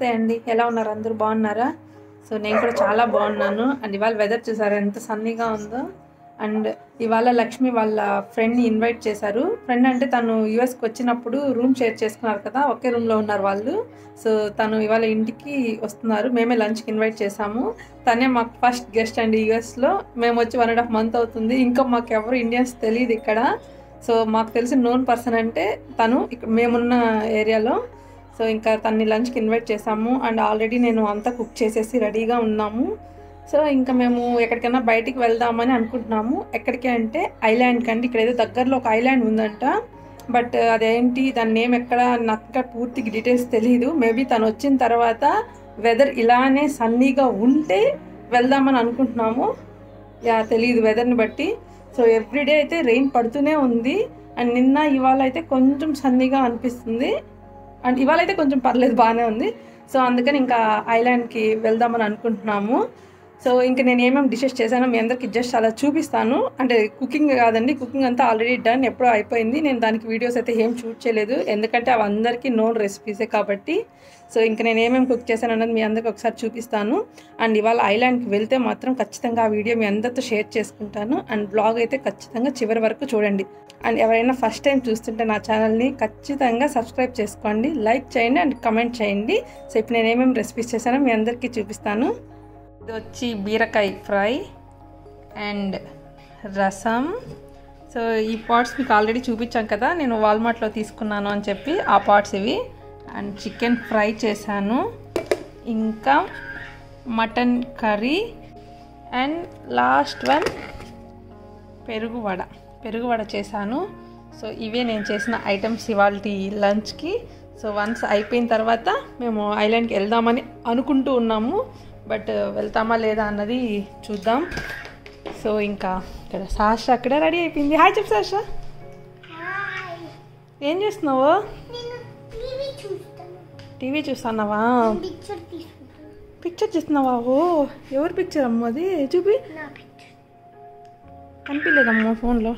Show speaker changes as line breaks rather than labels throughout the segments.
అండి ఎలా ఉన్నారు అందరూ బాగున్నారా సో నేను కూడా చాలా బాగున్నాను అండ్ ఇవాళ వెదర్ చూసారా ఎంత సన్నీగా ఉందో అండ్ ఇవాళ లక్ష్మి వాళ్ళ ఫ్రెండ్ని ఇన్వైట్ చేశారు ఫ్రెండ్ అంటే తను యూఎస్కి వచ్చినప్పుడు రూమ్ షేర్ చేసుకున్నారు కదా ఒకే రూమ్లో ఉన్నారు వాళ్ళు సో తను ఇవాళ ఇంటికి వస్తున్నారు మేమే లంచ్కి ఇన్వైట్ చేశాము తనే మాకు ఫస్ట్ గెస్ట్ అండి యూఎస్లో మేము వచ్చి వన్ అండ్ హాఫ్ మంత్ అవుతుంది ఇంకా మాకు ఎవరు ఇండియన్స్ తెలియదు ఇక్కడ సో మాకు తెలిసిన నోన్ పర్సన్ అంటే తను ఇక్కడ మేమున్న ఏరియాలో సో ఇంకా తన్ని లంచ్కి ఇన్వైట్ చేసాము అండ్ ఆల్రెడీ నేను అంతా కుక్ చేసేసి రెడీగా ఉన్నాము సో ఇంకా మేము ఎక్కడికైనా బయటికి వెళ్దామని అనుకుంటున్నాము ఎక్కడికి అంటే ఐలాండ్కి అండి ఇక్కడ ఏదో దగ్గరలో ఒక ఐలాండ్ ఉందంట బట్ అదేంటి దాని నేమ్ ఎక్కడ నాకు ఇంకా పూర్తిగా డీటెయిల్స్ తెలియదు మేబీ తను వచ్చిన తర్వాత వెదర్ ఇలానే సన్నీగా ఉంటే వెళ్దామని అనుకుంటున్నాము యా తెలియదు వెదర్ని బట్టి సో ఎవ్రీడే అయితే రెయిన్ పడుతూనే ఉంది అండ్ నిన్న ఇవాళ అయితే కొంచెం సన్నీగా అనిపిస్తుంది అండ్ ఇవాళ అయితే కొంచెం పర్లేదు బాగానే ఉంది సో అందుకని ఇంకా ఐలాండ్కి వెళ్దామని అనుకుంటున్నాము సో ఇంకా నేను ఏమేమి డిషెస్ చేశానో మీ అందరికి జస్ట్ అలా చూపిస్తాను అంటే కుకింగ్ కాదండి కుకింగ్ అంతా ఆల్రెడీ డన్ ఎప్పుడో అయిపోయింది నేను దానికి వీడియోస్ అయితే ఏం షూట్ చేయలేదు ఎందుకంటే అవి అందరికీ నోన్ రెసిపీసే కాబట్టి సో ఇంకా నేను ఏమేమి కుక్ చేశాను అన్నది మీ అందరికి ఒకసారి చూపిస్తాను అండ్ ఇవాళ ఐలాండ్కి వెళ్తే మాత్రం ఖచ్చితంగా ఆ వీడియో మీ అందరితో షేర్ చేసుకుంటాను అండ్ బ్లాగ్ అయితే ఖచ్చితంగా చివరి వరకు చూడండి అండ్ ఎవరైనా ఫస్ట్ టైం చూస్తుంటే నా ఛానల్ని ఖచ్చితంగా సబ్స్క్రైబ్ చేసుకోండి లైక్ చేయండి అండ్ కమెంట్ చేయండి సో ఇప్పుడు నేను ఏమేమి రెసిపీస్ చేశానో మీ అందరికీ చూపిస్తాను ఇది వచ్చి బీరకాయ ఫ్రై అండ్ రసం సో ఈ పాట్స్ మీకు ఆల్రెడీ చూపించాను కదా నేను వాల్మార్ట్లో తీసుకున్నాను అని చెప్పి ఆ పాట్స్ ఇవి అండ్ చికెన్ ఫ్రై చేశాను ఇంకా mutton curry and last one పెరుగు వడ పెరుగు వడ చేశాను సో ఇవే నేను చేసిన ఐటమ్స్ ఇవాళ లంచ్కి సో వన్స్ అయిపోయిన తర్వాత మేము ఐలాండ్కి వెళ్దామని అనుకుంటూ ఉన్నాము బట్ వెళ్తామా లేదా అన్నది చూద్దాం సో ఇంకా ఇక్కడ సాష అక్కడ రెడీ అయిపోయింది హాయ్ చెప్పు సాష ఏం చేస్తున్నావు
నేను టీవీ చూస్తాను
టీవీ చూస్తున్నావా
పిక్చర్ తీసుకుంటాను
పిక్చర్ చూస్తున్నావా ఓ ఎవరు పిక్చర్ అమ్మ అది చూపి
నా పిక్చర్
కనిపించలేదమ్మా ఫోన్లో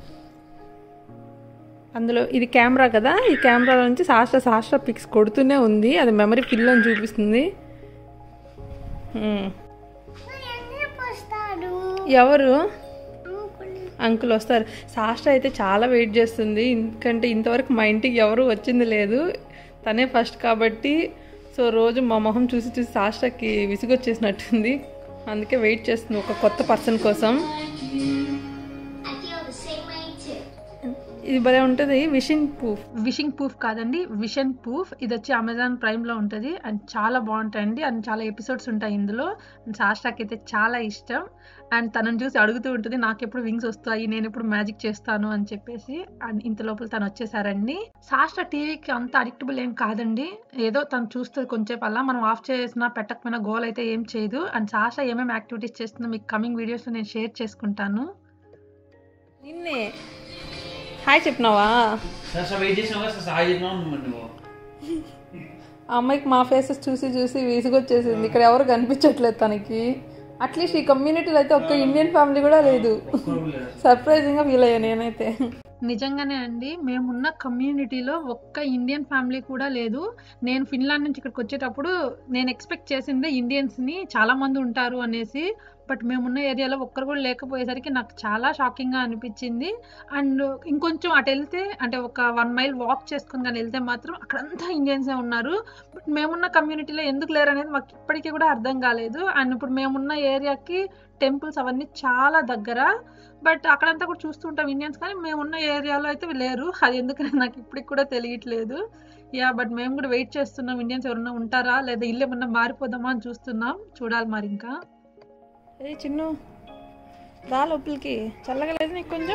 అందులో ఇది కెమెరా కదా ఈ కెమెరాలో నుంచి శాస్త్ర శాస్త్ర పిక్స్ కొడుతూనే ఉంది అది మెమరీ ఫిల్ అని చూపిస్తుంది హ్మ్.
వస్తాడు
ఎవరు
అంకుల్
అంకుల్ వస్తారు శాస్త్ర అయితే చాలా వెయిట్ చేస్తుంది ఎందుకంటే ఇంతవరకు మా ఇంటికి ఎవరు వచ్చింది లేదు తనే ఫస్ట్ కాబట్టి సో రోజు మా మొహం చూసి చూసి శాస్త్రకి విసుగొచ్చేసినట్టుంది అందుకే వెయిట్ చేస్తుంది ఒక కొత్త పర్సన్ కోసం
I feel the same way too.
ఇది భలే ఉంటుంది విషింగ్ ప్రూఫ్ విషింగ్ ప్రూఫ్ కాదండి విషన్ ప్రూఫ్ ఇది వచ్చి అమెజాన్ ప్రైమ్లో ఉంటుంది అండ్ చాలా బాగుంటాయండి అండ్ చాలా ఎపిసోడ్స్ ఉంటాయి ఇందులో అండ్ శాస్త్రాకి అయితే చాలా ఇష్టం అండ్ తనని చూసి అడుగుతూ ఉంటుంది నాకు ఎప్పుడు వింగ్స్ వస్తాయి నేను ఎప్పుడు మ్యాజిక్ చేస్తాను అని చెప్పేసి అండ్ ఇంత లోపల తను వచ్చేసారండి శాస్త్ర టీవీకి అంత అడిక్టబుల్ ఏం కాదండి ఏదో తను చూస్తుంది కొంచెంసేపు అలా మనం ఆఫ్ చేసినా పెట్టకపోయినా గోల్ అయితే ఏం చేయదు అండ్ శాస్త్ర ఏమేమి యాక్టివిటీస్ చేస్తుందో మీకు కమింగ్ వీడియోస్లో నేను షేర్ చేసుకుంటాను నిన్నే హాయ్ చెప్పినావా
సార్ వెయిట్ చేసినావా సార్ సాయి చెప్పినావు నువ్వు నువ్వు
ఆ అమ్మాయికి మా ఫేసెస్ చూసి చూసి విసుగొచ్చేసింది ఇక్కడ ఎవరు కనిపించట్లేదు తనకి అట్లీస్ట్ ఈ కమ్యూనిటీలో అయితే ఒక్క ఇండియన్ ఫ్యామిలీ కూడా లేదు సర్ప్రైజింగ్గా ఫీల్ అయ్యా నేనైతే నిజంగానే అండి మేమున్న కమ్యూనిటీలో ఒక్క ఇండియన్ ఫ్యామిలీ కూడా లేదు నేను ఫిన్లాండ్ నుంచి ఇక్కడికి వచ్చేటప్పుడు నేను ఎక్స్పెక్ట్ చేసిందే ఇండియన్స్ని చాలా మంది ఉంటారు అనేసి బట్ మేమున్న ఏరియాలో ఒక్కరు కూడా లేకపోయేసరికి నాకు చాలా షాకింగ్గా అనిపించింది అండ్ ఇంకొంచెం అటు వెళ్తే అంటే ఒక వన్ మైల్ వాక్ చేసుకుని కానీ వెళ్తే మాత్రం అక్కడంతా ఇండియన్సే ఉన్నారు బట్ మేమున్న కమ్యూనిటీలో ఎందుకు లేరు అనేది మాకు ఇప్పటికీ కూడా అర్థం కాలేదు అండ్ ఇప్పుడు మేమున్న ఏరియాకి టెంపుల్స్ అవన్నీ చాలా దగ్గర బట్ అక్కడంతా కూడా చూస్తుంటాం ఇండియన్స్ కానీ మేమున్న ఏరియాలో అయితే లేరు అది ఎందుకని నాకు ఇప్పటికి కూడా తెలియట్లేదు యా బట్ మేము కూడా వెయిట్ చేస్తున్నాం ఇండియన్స్ ఎవరన్నా ఉంటారా లేదా ఇల్లు ఏమన్నా మారిపోదామా అని చూస్తున్నాం చూడాలి మరి ఇంకా ఏ చిన్ను రా లోపలికి చల్లగా లేదు నీకు కొంచెం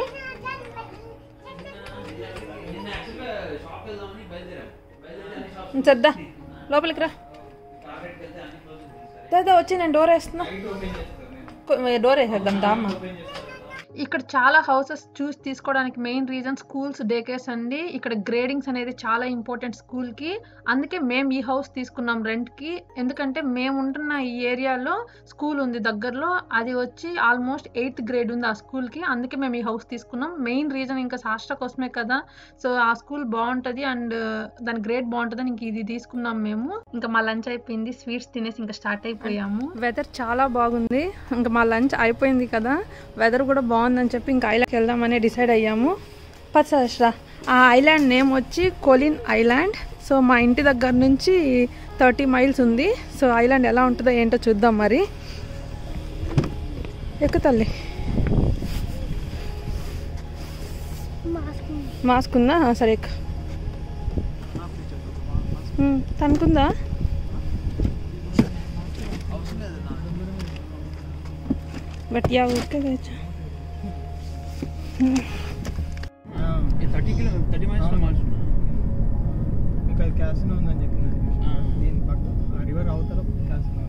నిన్న యాక్చువల్గా షాప్ వెళ్దామని బయలుదేరాం బయలుదేరి షాప్
చద్దా లోపలికి రా
మార్కెట్కి వెళ్తే అన్ని క్లోజ్ ఉంది సార్
దాదా వచ్చి నేను డోర్ వేస్తున్నా కొ- డోర్ వేసేద్దాం దామ్మ ఇక్కడ చాలా హౌసెస్ చూసి తీసుకోవడానికి main reason schools day cares అండి ఇక్కడ గ్రేడింగ్స్ అనేది చాలా ఇంపార్టెంట్ స్కూల్కి అందుకే మేము ఈ హౌస్ తీసుకున్నాం రెంట్కి ఎందుకంటే మేము ఉంటున్న ఈ ఏరియాలో స్కూల్ ఉంది దగ్గరలో అది వచ్చి ఆల్మోస్ట్ ఎయిత్ గ్రేడ్ ఉంది ఆ స్కూల్కి అందుకే మేము ఈ హౌస్ తీసుకున్నాం మెయిన్ రీజన్ ఇంకా శాస్త్ర కోసమే కదా సో ఆ స్కూల్ బాగుంటుంది అండ్ దాని గ్రేడ్ బాగుంటుంది ఇంక ఇది తీసుకున్నాం మేము ఇంకా మా లంచ్ అయిపోయింది స్వీట్స్ తినేసి ఇంకా స్టార్ట్ అయిపోయాము వెదర్ చాలా బాగుంది ఇంకా మా లంచ్ అయిపోయింది కదా వెదర్ కూడా బాగుందని చెప్పి ఇంకా ఐలాండ్కి వెళ్దామని డిసైడ్ అయ్యాము పచ్చరా ఆ ఐలాండ్ నేమ్ వచ్చి కొలిన్ ఐలాండ్ సో మా ఇంటి దగ్గర నుంచి థర్టీ మైల్స్ ఉంది సో ఐలాండ్ ఎలా ఉంటుందో ఏంటో చూద్దాం మరి ఎక్కు తల్లి మాస్క్ ఉందా ఆ, సరే ఎక్కు ఉమ్, తనకుందా బట్ యా ఊరికే తెచ్చా
థర్టీ కిలో థర్టీ మైల్స్ లో మార్చున్నా
మీకు అది క్యాసినో ఉందని చెప్పింది దీని పక్క ఆ రివర్ అవతల క్యాసినో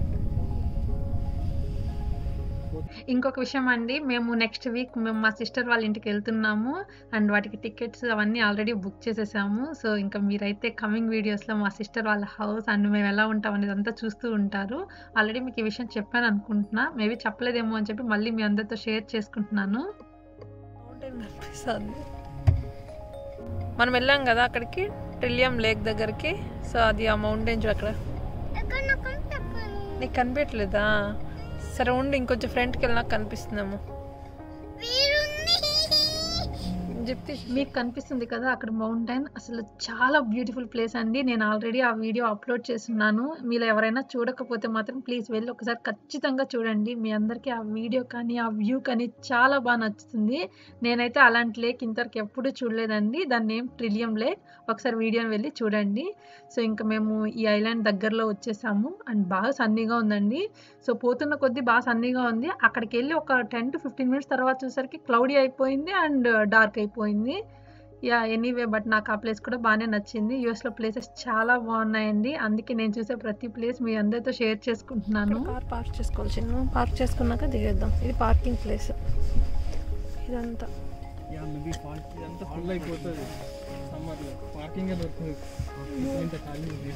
ఇంకొక విషయం అండి మేము నెక్స్ట్ వీక్ మేము మా సిస్టర్ వాళ్ళ ఇంటికి వెళ్తున్నాము అండ్ వాటికి టికెట్స్ అవన్నీ ఆల్రెడీ బుక్ చేసేసాము సో ఇంకా మీరైతే కమింగ్ వీడియోస్లో మా సిస్టర్ వాళ్ళ హౌస్ అండ్ మేము ఎలా ఉంటాం అనేది అంతా చూస్తూ ఉంటారు ఆల్రెడీ మీకు ఈ విషయం చెప్పాను అనుకుంటున్నా మేబీ చెప్పలేదేమో అని చెప్పి మళ్ళీ మీ అందరితో షేర్ చేసుకుంటున్నాను కనిపిస్తుంది మనం వెళ్ళాం కదా అక్కడికి ట్రిలియం లేక్ దగ్గరికి సో అది ఆ మౌంటైన్ అక్కడ నీకు కనిపించలేదా సరే ఉండి ఇంకొంచెం ఫ్రంట్కి వెళ్ళినా కనిపిస్తుందేమో చెప్తే మీకు కనిపిస్తుంది కదా అక్కడ మౌంటైన్ అసలు చాలా బ్యూటిఫుల్ ప్లేస్ అండి నేను ఆల్రెడీ ఆ వీడియో అప్లోడ్ చేస్తున్నాను మీలో ఎవరైనా చూడకపోతే మాత్రం ప్లీజ్ వెళ్ళి ఒకసారి ఖచ్చితంగా చూడండి మీ అందరికీ ఆ వీడియో కానీ ఆ వ్యూ కానీ చాలా బాగా నచ్చుతుంది నేనైతే అలాంటి లేక్ ఇంతవరకు ఎప్పుడూ చూడలేదండి దాని నేమ్ ట్రిలియం లేక్ ఒకసారి వీడియోని వెళ్ళి చూడండి సో ఇంకా మేము ఈ ఐలాండ్ దగ్గరలో వచ్చేసాము అండ్ బాగా సన్నీగా ఉందండి సో పోతున్న కొద్దీ బాగా సన్నీగా ఉంది అక్కడికి వెళ్ళి ఒక టెన్ టు ఫిఫ్టీన్ మినిట్స్ తర్వాత చూసరికి క్లౌడీ అయిపోయింది అండ్ డార్క్ అయిపోయింది యా ఎనీవే బట్ నాకు ఆ ప్లేస్ కూడా బాగానే నచ్చింది యూఎస్లో ప్లేసెస్ చాలా బాగున్నాయండి అందుకే నేను చూసే ప్రతి ప్లేస్ మీ అందరితో షేర్ చేసుకుంటున్నాను కార్ పార్క్ చేసుకోవాలి చిన్న పార్క్ చేసుకున్నాక దిగేద్దాం ఇది పార్కింగ్ ప్లేస్ ఇదంతా
యా మేబీ పార్క్ ఇదంతా ఫుల్ అయిపోతుంది సమ్మర్లో పార్కింగ్ దొరుకుతుంది ఇంత ఖాళీ ఉంది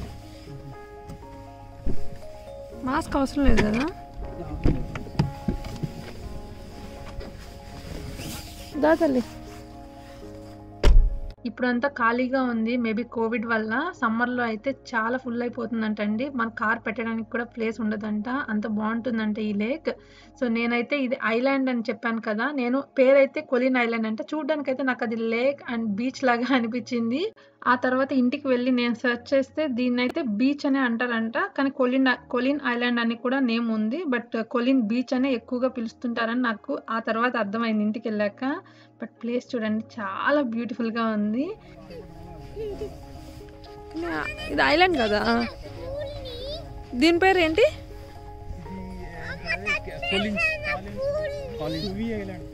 మాస్క్ అవసరం లేదు కదా దా తల్లి ఇప్పుడంతా ఖాళీగా ఉంది మేబీ కోవిడ్ వల్ల సమ్మర్లో అయితే చాలా ఫుల్ అయిపోతుందంటండి మన కార్ పెట్టడానికి కూడా ప్లేస్ ఉండదంట అంత బాగుంటుందంట ఈ లేక్ సో నేనైతే ఇది ఐలాండ్ అని చెప్పాను కదా నేను పేరైతే కొలిన్ ఐలాండ్ అంటే చూడడానికి అయితే నాకు అది లేక్ అండ్ బీచ్ లాగా అనిపించింది ఆ తర్వాత ఇంటికి వెళ్ళి నేను సెర్చ్ చేస్తే దీన్ని అయితే బీచ్ అనే అంటారంట కానీ కొలిన్ కొలిన్ ఐలాండ్ అని కూడా నేమ్ ఉంది బట్ కొలిన్ బీచ్ అనే ఎక్కువగా పిలుస్తుంటారని నాకు ఆ తర్వాత అర్థమైంది ఇంటికి వెళ్ళాక బట్ ప్లేస్ చూడండి చాలా బ్యూటిఫుల్గా ఉంది ఇది ఐలాండ్ కదా దీని పేరు ఏంటి
వి ఐలాండ్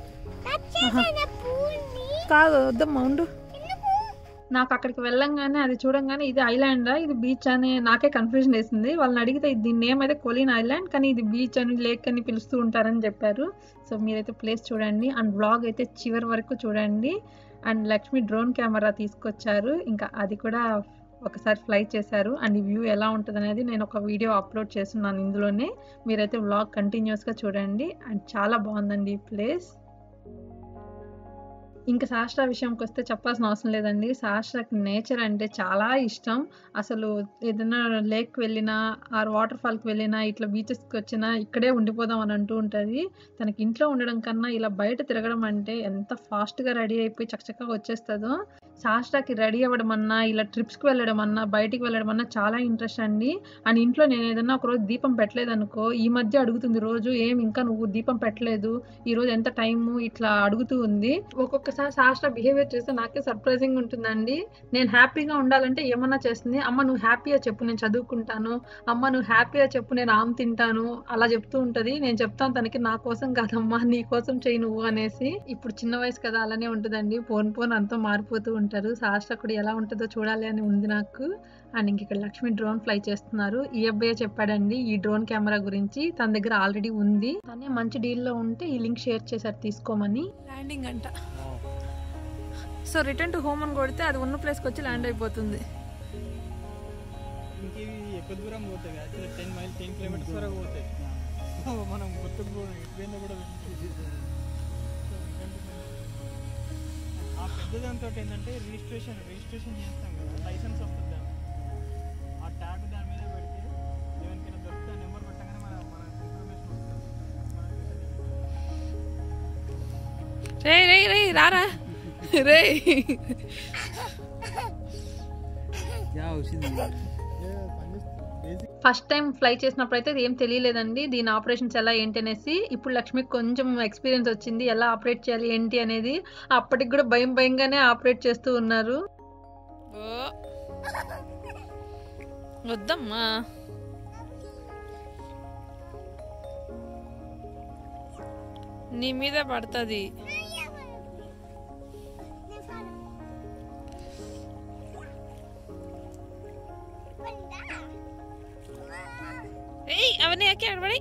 కాదు వద్దమ్మా ఉండు నాకు అక్కడికి వెళ్ళంగానే అది చూడంగానే ఇది ఐలాండ్ ఇది బీచ్ అని నాకే కన్ఫ్యూజన్ వేసింది వాళ్ళని అడిగితే దీని నేమ్ అయితే కొలిన్ ఐలాండ్ కానీ ఇది బీచ్ అని లేక్ అని పిలుస్తూ ఉంటారని చెప్పారు సో మీరైతే ప్లేస్ చూడండి అండ్ బ్లాగ్ అయితే చివరి వరకు చూడండి అండ్ లక్ష్మి డ్రోన్ కెమెరా తీసుకొచ్చారు ఇంకా అది కూడా ఒకసారి ఫ్లై చేశారు అండ్ ఈ వ్యూ ఎలా ఉంటుంది అనేది నేను ఒక వీడియో అప్లోడ్ చేస్తున్నాను ఇందులోనే మీరైతే వ్లాగ్ కంటిన్యూస్గా చూడండి అండ్ చాలా బాగుందండి ఈ ప్లేస్ ఇంకా శాస్త్ర విషయంకి వస్తే చెప్పాల్సిన అవసరం లేదండి శాస్త్రకి నేచర్ అంటే చాలా ఇష్టం అసలు ఏదైనా లేక్ వెళ్ళినా ఆర్ వాటర్ ఫాల్కి వెళ్ళినా ఇట్లా బీచెస్కి వచ్చినా ఇక్కడే ఉండిపోదాం అని అంటూ ఉంటుంది తనకి ఇంట్లో ఉండడం కన్నా ఇలా బయట తిరగడం అంటే ఎంత ఫాస్ట్గా రెడీ అయిపోయి చక్కచక్కగా వచ్చేస్తుందో శాస్త్రకి రెడీ అవ్వడం అన్నా ఇలా ట్రిప్స్కి వెళ్ళడం అన్నా బయటికి వెళ్ళడం అన్నా చాలా ఇంట్రెస్ట్ అండి అండ్ ఇంట్లో నేను ఏదన్నా ఒక రోజు దీపం పెట్టలేదు అనుకో ఈ మధ్య అడుగుతుంది రోజు ఏం ఇంకా నువ్వు దీపం పెట్టలేదు ఈ రోజు ఎంత టైము ఇట్లా అడుగుతూ ఉంది ఒక్కొక్కసారి శాస్త్ర బిహేవియర్ చేస్తే నాకే సర్ప్రైజింగ్ ఉంటుందండి నేను హ్యాపీగా ఉండాలంటే ఏమన్నా చేస్తుంది అమ్మ నువ్వు హ్యాపీగా చెప్పు నేను చదువుకుంటాను అమ్మ నువ్వు హ్యాపీగా చెప్పు నేను ఆమె తింటాను అలా చెప్తూ ఉంటది నేను చెప్తాను తనకి నా కోసం కాదమ్మా నీ కోసం చెయ్యి నువ్వు అనేసి ఇప్పుడు చిన్న వయసు కదా అలానే ఉంటుందండి పోన్ పోన్ అంతా మారిపోతూ ఉంటారు సాస్ట్రా కూడా ఎలా ఉంటుందో చూడాలి అని ఉంది నాకు అండ్ ఇంక ఇక్కడ లక్ష్మి డ్రోన్ ఫ్లై చేస్తున్నారు ఈ అబ్బాయి చెప్పాడండి ఈ డ్రోన్ కెమెరా గురించి తన దగ్గర ఆల్రెడీ ఉంది తనే మంచి డీల్లో ఉంటే ఈ లింక్ షేర్ చేశారు తీసుకోమని ల్యాండింగ్ అంట సో రిటర్న్ టు హోమ్ అని కొడితే అది ఉన్న ప్లేస్కి వచ్చి ల్యాండ్ అయిపోతుంది
ఇంకేవి ఎక్కువ దూరం పోతాయి actually ten mile ten kilometres వరకు పోతాయి సో మనం గుర్తుకు కూడా ట్రైన్లో కూడా వెళ్ళి ఆ పెద్ద దాంతో ఏంటంటే రిజిస్ట్రేషన్ రిజిస్ట్రేషన్ చేస్తాం కదా లైసెన్స్ వస్తుంది దానికి. ఆ ట్యాగ్ దాని మీద పెడితే ఎవరికైనా దొరికితే ఆ నెంబర్ పెట్టగానే మన మన ఇన్ఫర్మేషన్ వస్తుంది మనకి
రే రే రే రారా రే
బేసిక్
ఫస్ట్ టైం ఫ్లై చేసినప్పుడు అయితే ఏం తెలియలేదండి దీని ఆపరేషన్స్ ఎలా ఏంటి అనేసి ఇప్పుడు లక్ష్మికి కొంచెం ఎక్స్పీరియన్స్ వచ్చింది ఎలా ఆపరేట్ చేయాలి ఏంటి అనేది అప్పటికి కూడా భయం భయంగానే ఆపరేట్ చేస్తూ ఉన్నారు వద్దమ్మా నీ మీద పడుతుంది అవన్నీ అక్కడి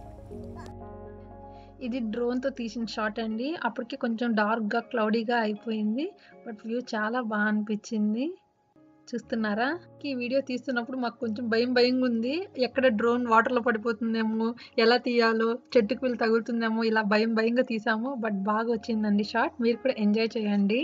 ఇది డ్రోన్తో తీసిన షాట్ అండి అప్పటికి కొంచెం డార్క్గా క్లౌడీగా అయిపోయింది బట్ వ్యూ చాలా బాగా అనిపించింది చూస్తున్నారా ఈ వీడియో తీస్తున్నప్పుడు మాకు కొంచెం భయం భయంగా ఉంది ఎక్కడ డ్రోన్ వాటర్లో పడిపోతుందేమో ఎలా తీయాలో చెట్టుకు వీళ్ళు తగులుతుందేమో ఇలా భయం భయంగా తీసాము బట్ బాగా వచ్చిందండి షాట్ మీరు కూడా ఎంజాయ్ చేయండి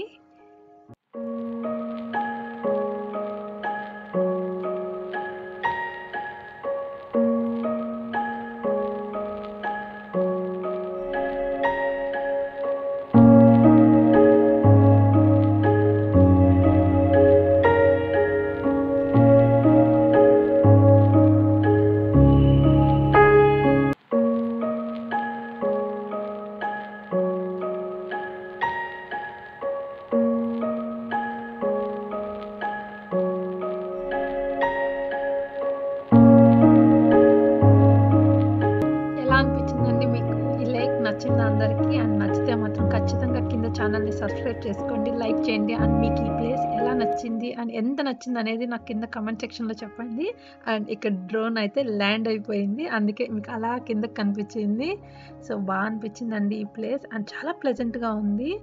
ఎలా అనిపించిందండి మీకు ఈ లైక్ నచ్చిందా అందరికీ అండ్ నచ్చితే మాత్రం ఖచ్చితంగా కింద ఛానల్ని సబ్స్క్రైబ్ చేసుకోండి లైక్ చేయండి అండ్ మీకు ఈ ప్లేస్ ఎలా నచ్చింది అండ్ ఎంత నచ్చింది అనేది నాకు కింద కమెంట్ సెక్షన్లో చెప్పండి అండ్ ఇక్కడ డ్రోన్ అయితే ల్యాండ్ అయిపోయింది అందుకే మీకు అలా కింద కనిపించింది సో బాగా అనిపించిందండి ఈ ప్లేస్ అండ్ చాలా ప్లెజెంట్గా ఉంది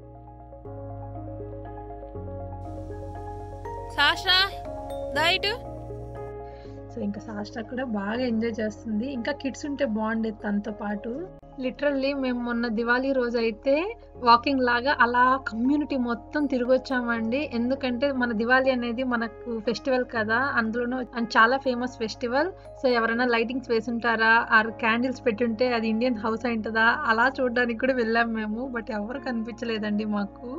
సాషా దైట్ సో ఇంకా సాస్టా కూడా బాగా ఎంజాయ్ చేస్తుంది ఇంకా కిడ్స్ ఉంటే బాగుండేది తనతో పాటు లిటరల్లీ మేము మొన్న దివాళీ రోజు అయితే వాకింగ్ లాగా అలా కమ్యూనిటీ మొత్తం తిరిగొచ్చామండి ఎందుకంటే మన దివాళీ అనేది మనకు ఫెస్టివల్ కదా అందులోనూ అండ్ చాలా ఫేమస్ ఫెస్టివల్ సో ఎవరైనా లైటింగ్స్ వేసుంటారా ఆర్ క్యాండిల్స్ పెట్టుంటే అది ఇండియన్ హౌస్ అయింటుందా అలా చూడడానికి కూడా వెళ్ళాం మేము బట్ ఎవరు కనిపించలేదండి మాకు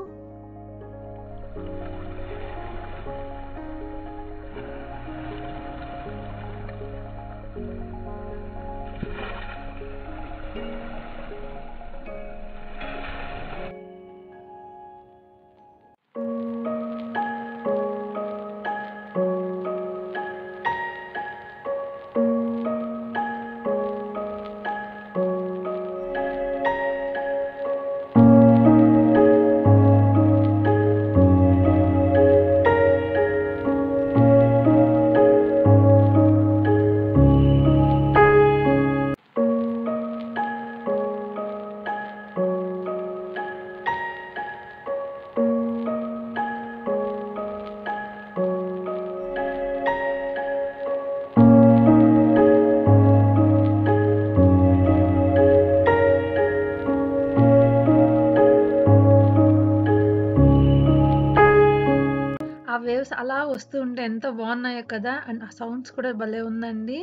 ఆ వేవ్స్ అలా వస్తూ ఉంటే ఎంత బాగున్నాయో కదా అండ్ ఆ సౌండ్స్ కూడా భలే ఉందండి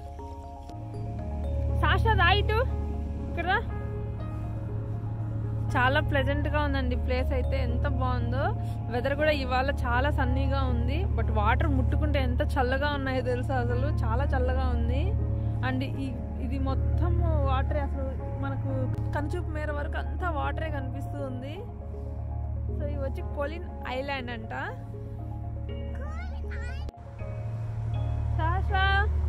సాషా రైట్ ఇక్కడ చాలా ప్లెజెంట్గా ఉందండి ప్లేస్ అయితే ఎంత బాగుందో వెదర్ కూడా ఇవాళ చాలా సన్నీగా ఉంది బట్ వాటర్ ముట్టుకుంటే ఎంత చల్లగా ఉన్నాయో తెలుసా అసలు చాలా చల్లగా ఉంది అండ్ ఈ ఇది మొత్తం వాటరే అసలు మనకు కనుచూపు మేర వరకు అంతా వాటరే కనిపిస్తూ ఉంది సో ఇవి వచ్చి కొలిన్ ఐలాండ్ అంట సాషా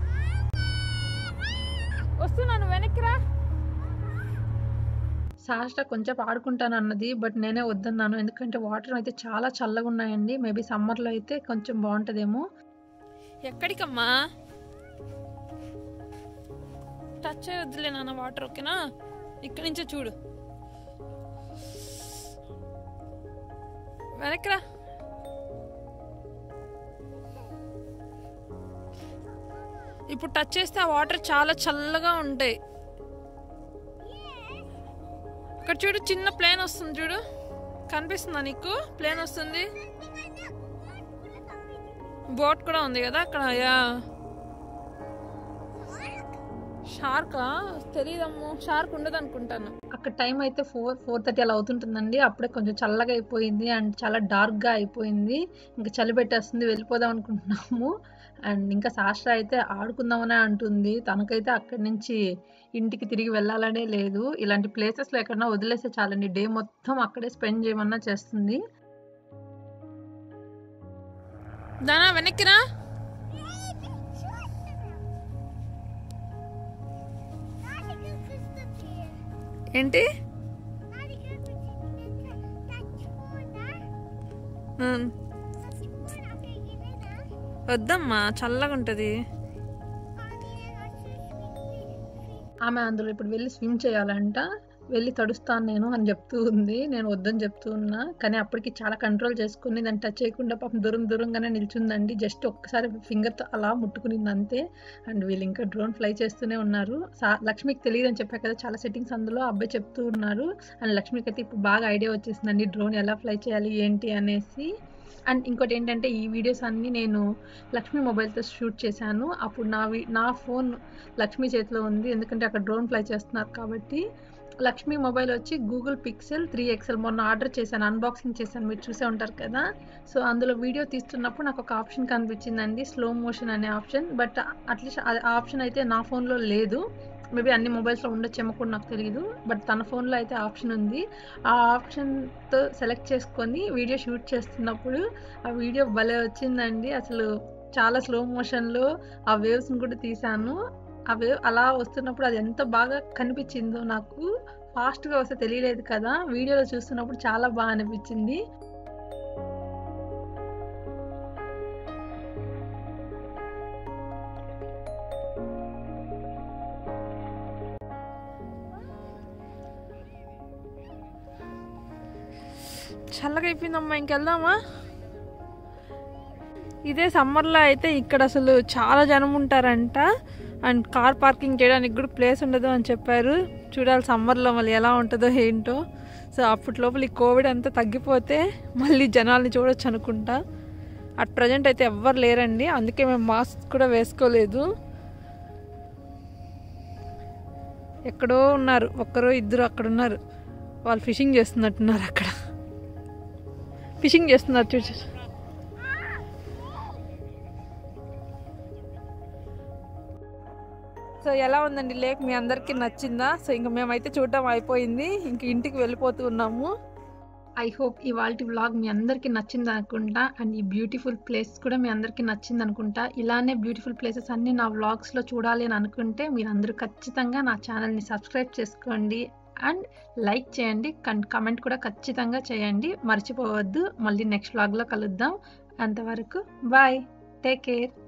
వస్తున్నాను వెనక్కి రా సాష్ట కొంచెం ఆడుకుంటాను అన్నది బట్ నేనే వద్దన్నాను ఎందుకంటే వాటర్ అయితే చాలా చల్లగా ఉన్నాయండి మేబీ సమ్మర్లో అయితే కొంచెం బాగుంటుందేమో ఎక్కడికమ్మా టచ్ చేయొద్దులే నాన్న వాటర్ ఓకేనా ఇక్కడి నుంచే చూడు వెనక్కిరా ఇప్పుడు టచ్ చేస్తే ఆ వాటర్ చాలా చల్లగా ఉంటాయి ఇక్కడ చూడు చిన్న ప్లేన్ వస్తుంది చూడు కనిపిస్తుందా నీకు ప్లేన్ వస్తుంది బోట్ కూడా ఉంది కదా అక్కడ యా షార్కా తెలియదమ్ము షార్క్ ఉండదు అనుకుంటాను అక్కడ టైం అయితే ఫోర్ ఫోర్ థర్టీ అలా అవుతుంటుందండి అప్పుడే కొంచెం చల్లగా అయిపోయింది అండ్ చాలా డార్క్ గా అయిపోయింది ఇంకా చలి పెట్టేస్తుంది వెళ్ళిపోదాం అనుకుంటున్నాము అండ్ ఇంకా శాస్త్ర అయితే ఆడుకుందామనే అంటుంది తనకైతే అక్కడి నుంచి ఇంటికి తిరిగి వెళ్ళాలనే లేదు ఇలాంటి ప్లేసెస్లో ఎక్కడన్నా వదిలేస్తే చాలండి డే మొత్తం అక్కడే స్పెండ్ చేయమన్నా చేస్తుంది దానా వెనక్కిరా ఏంటి ఉమ్, వద్దమ్మా చల్లగా ఉంటుంది ఆమె అందులో ఇప్పుడు వెళ్ళి స్విమ్ చేయాలంట వెళ్ళి తడుస్తాను నేను అని చెప్తూ ఉంది నేను వద్దని చెప్తూ ఉన్నా కానీ అప్పటికి చాలా కంట్రోల్ చేసుకుని దాన్ని టచ్ చేయకుండా పాపం దూరం దూరంగానే నిల్చుందండి జస్ట్ ఒక్కసారి ఫింగర్తో అలా ముట్టుకునింది అంతే అండ్ వీళ్ళు ఇంకా డ్రోన్ ఫ్లై చేస్తూనే ఉన్నారు సా- లక్ష్మికి తెలియదు అని చెప్పా కదా చాలా సెట్టింగ్స్ అందులో ఆ అబ్బాయి చెప్తూ ఉన్నారు అండ్ లక్ష్మికి అయితే ఇప్పుడు బాగా ఐడియా వచ్చేసిందండి డ్రోన్ ఎలా ఫ్లై చేయాలి ఏంటి అనేసి అండ్ ఇంకోటి ఏంటంటే ఈ వీడియోస్ అన్నీ నేను లక్ష్మి మొబైల్తో షూట్ చేశాను అప్పుడు నా వి- నా ఫోన్ లక్ష్మి చేతిలో ఉంది ఎందుకంటే అక్కడ డ్రోన్ ఫ్లై చేస్తున్నారు కాబట్టి లక్ష్మి మొబైల్ వచ్చి గూగుల్ పిక్సెల్ త్రీ ఎక్సెల్ మొన్న ఆర్డర్ చేశాను అన్బాక్సింగ్ చేశాను మీరు చూసే ఉంటారు కదా సో అందులో వీడియో తీస్తున్నప్పుడు నాకు ఒక ఆప్షన్ కనిపించిందండి స్లో మోషన్ అనే ఆప్షన్ బట్ అట్లీస్ట్ ఆ ఆప్షన్ అయితే నా ఫోన్లో లేదు మేబీ అన్ని మొబైల్స్లో ఉండొచ్చేమో కూడా నాకు తెలియదు బట్ తన ఫోన్లో అయితే ఆప్షన్ ఉంది ఆ ఆప్షన్తో సెలెక్ట్ చేసుకొని వీడియో షూట్ చేస్తున్నప్పుడు ఆ వీడియో భలే వచ్చిందండి అసలు చాలా స్లో మోషన్లో ఆ వేవ్స్ని కూడా తీశాను ఆ వేవ్ అలా వస్తున్నప్పుడు అది ఎంత బాగా కనిపించిందో నాకు ఫాస్ట్గా వస్తే తెలియలేదు కదా వీడియోలో చూస్తున్నప్పుడు చాలా బాగా అనిపించింది చల్లగా అయిపోయిందమ్మా ఇంకెళ్దామా ఇదే సమ్మర్లో అయితే ఇక్కడ అసలు చాలా జనం ఉంటారంట అండ్ కార్ పార్కింగ్ చేయడానికి కూడా ప్లేస్ ఉండదు అని చెప్పారు చూడాలి సమ్మర్లో మళ్ళీ ఎలా ఉంటుందో ఏంటో సో అప్పటి లోపల ఈ కోవిడ్ అంతా తగ్గిపోతే మళ్ళీ జనాల్ని చూడొచ్చు అనుకుంటా అట్ ప్రజెంట్ అయితే ఎవ్వరు లేరండి అందుకే మేము మాస్క్ కూడా వేసుకోలేదు ఎక్కడో ఉన్నారు ఒక్కరో ఇద్దరు అక్కడ ఉన్నారు వాళ్ళు ఫిషింగ్ చేస్తున్నట్టున్నారు అక్కడ ఫిషింగ్ చేస్తున్నారు చూసి సో ఎలా ఉందండి లేక్ మీ అందరికీ నచ్చిందా సో ఇంక మేమైతే చూడటం అయిపోయింది ఇంక ఇంటికి వెళ్ళిపోతూ ఉన్నాము ఐ హోప్ ఇవాళ వ్లాగ్ మీ అందరికీ నచ్చింది అనుకుంటా అండ్ ఈ బ్యూటిఫుల్ ప్లేస్ కూడా మీ అందరికీ నచ్చింది అనుకుంటా ఇలానే బ్యూటిఫుల్ ప్లేసెస్ అన్ని నా వ్లాగ్స్లో చూడాలి అని అనుకుంటే మీరు అందరూ ఖచ్చితంగా నా ఛానల్ని సబ్స్క్రైబ్ చేసుకోండి అండ్ లైక్ చేయండి కమెంట్ కూడా ఖచ్చితంగా చేయండి మర్చిపోవద్దు మళ్ళీ నెక్స్ట్ వ్లాగ్లో కలుద్దాం అంతవరకు బాయ్ టేక్ కేర్